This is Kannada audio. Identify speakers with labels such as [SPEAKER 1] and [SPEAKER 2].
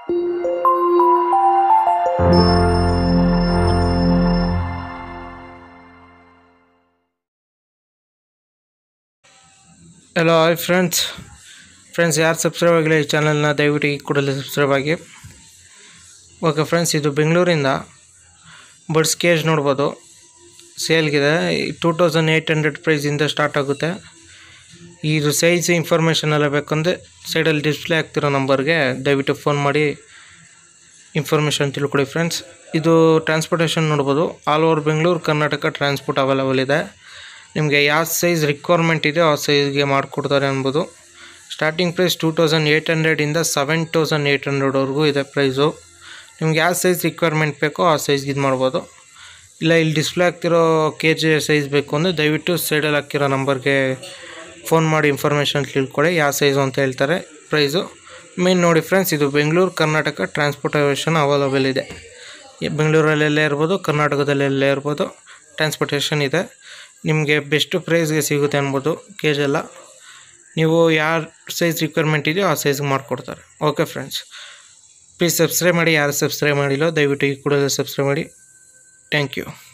[SPEAKER 1] ಹಲೋ ಹಾಯ್ ಫ್ರೆಂಡ್ಸ್ ಫ್ರೆಂಡ್ಸ್ ಯಾರು ಸಬ್ಸ್ಕ್ರೈಬ್ ಆಗಿಲ್ಲ ಈ ಚಾನಲ್ನ ದಯವಿಟ್ಟು ಈ ಕೂಡಲೇ ಸಬ್ಸ್ಕ್ರೈಬ್ ಆಗಿ ಓಕೆ ಫ್ರೆಂಡ್ಸ್ ಇದು ಬೆಂಗಳೂರಿಂದ ಬಡ್ಸ್ ಕೇಜ್ ನೋಡ್ಬೋದು ಸೇಲ್ಗಿದೆ ಟೂ ತೌಸಂಡ್ ಏಯ್ಟ್ ಹಂಡ್ರೆಡ್ ಪ್ರೈಸಿಂದ ಸ್ಟಾರ್ಟ್ ಆಗುತ್ತೆ ಇದು ಸೈಜ್ ಇನ್ಫಾರ್ಮೇಷನ್ ಎಲ್ಲ ಬೇಕಂದರೆ ಸೈಡಲ್ಲಿ ಡಿಸ್ಪ್ಲೇ ಆಗ್ತಿರೋ ನಂಬರ್ಗೆ ದಯವಿಟ್ಟು ಫೋನ್ ಮಾಡಿ ಇನ್ಫಾರ್ಮೇಷನ್ ತಿಳ್ಕೊಳ್ಳಿ ಫ್ರೆಂಡ್ಸ್ ಇದು ಟ್ರಾನ್ಸ್ಪೋರ್ಟೇಷನ್ ನೋಡ್ಬೋದು all over Bengaluru Karnataka transport available ಇದೆ ನಿಮಗೆ ಯಾವ ಸೈಜ್ ರಿಕ್ವೈರ್ಮೆಂಟ್ ಇದೆ ಆ ಸೈಜ್ಗೆ ಮಾಡಿಕೊಡ್ತಾರೆ ಅನ್ಬೋದು starting price two thousand eight ಹಂಡ್ರೆಡಿಂದ ಸೆವೆನ್ ತೌಸಂಡ್ ಏಯ್ಟ್ ಹಂಡ್ರೆಡ್ವರೆಗೂ ಇದೆ ಪ್ರೈಸು ನಿಮ್ಗೆ ಯಾವ ಸೈಜ್ ರಿಕ್ವೈರ್ಮೆಂಟ್ ಬೇಕೋ ಆ ಸೈಜ್ಗೆ ಇದು ಮಾಡ್ಬೋದು ಇಲ್ಲ ಇಲ್ಲಿ ಡಿಸ್ಪ್ಲೇ ಆಗ್ತಿರೋ ಕೆ ಜಿ ಸೈಜ್ ಬೇಕು ಅಂದರೆ ದಯವಿಟ್ಟು ಸೈಡಲ್ಲಿ ಹಾಕಿರೋ ನಂಬರ್ಗೆ ಫೋನ್ ಮಾಡಿ ಇನ್ಫಾರ್ಮೇಷನ್ ತಿಳ್ಕೊಳ್ಳಿ ಯಾವ ಸೈಜು ಅಂತ ಹೇಳ್ತಾರೆ ಪ್ರೈಸು ಮೇನ್ ನೋಡಿ ಫ್ರೆಂಡ್ಸ್ ಇದು ಬೆಂಗಳೂರು ಕರ್ನಾಟಕ ಟ್ರಾನ್ಸ್ಪೋರ್ಟೇಷನ್ ಅವೈಲಬಲ್ ಇದೆ ಈ ಬೆಂಗಳೂರಲ್ಲೆಲ್ಲೇ ಇರ್ಬೋದು ಕರ್ನಾಟಕದಲ್ಲೆಲ್ಲೇ ಇರ್ಬೋದು ಟ್ರಾನ್ಸ್ಪೋರ್ಟೇಷನ್ ಇದೆ ನಿಮಗೆ ಬೆಸ್ಟ್ ಪ್ರೈಸ್ಗೆ ಸಿಗುತ್ತೆ ಅನ್ಬೋದು ಕೇಜ್ ಎಲ್ಲ ನೀವು ಯಾರು ಸೈಜ್ ರಿಕ್ವೈರ್ಮೆಂಟ್ ಇದೆಯೋ ಆ ಸೈಜ್ಗೆ ಮಾಡಿಕೊಡ್ತಾರೆ ಓಕೆ ಫ್ರೆಂಡ್ಸ್ ಪ್ಲೀಸ್ ಸಬ್ಸ್ಕ್ರೈಬ್ ಮಾಡಿ ಯಾರು ಸಬ್ಸ್ಕ್ರೈಬ್ ಮಾಡಿಲ್ಲೋ ದಯವಿಟ್ಟು ಈ ಕೂಡಲೇ ಸಬ್ಸ್ಕ್ರೈಬ್ ಮಾಡಿ ಥ್ಯಾಂಕ್ ಯು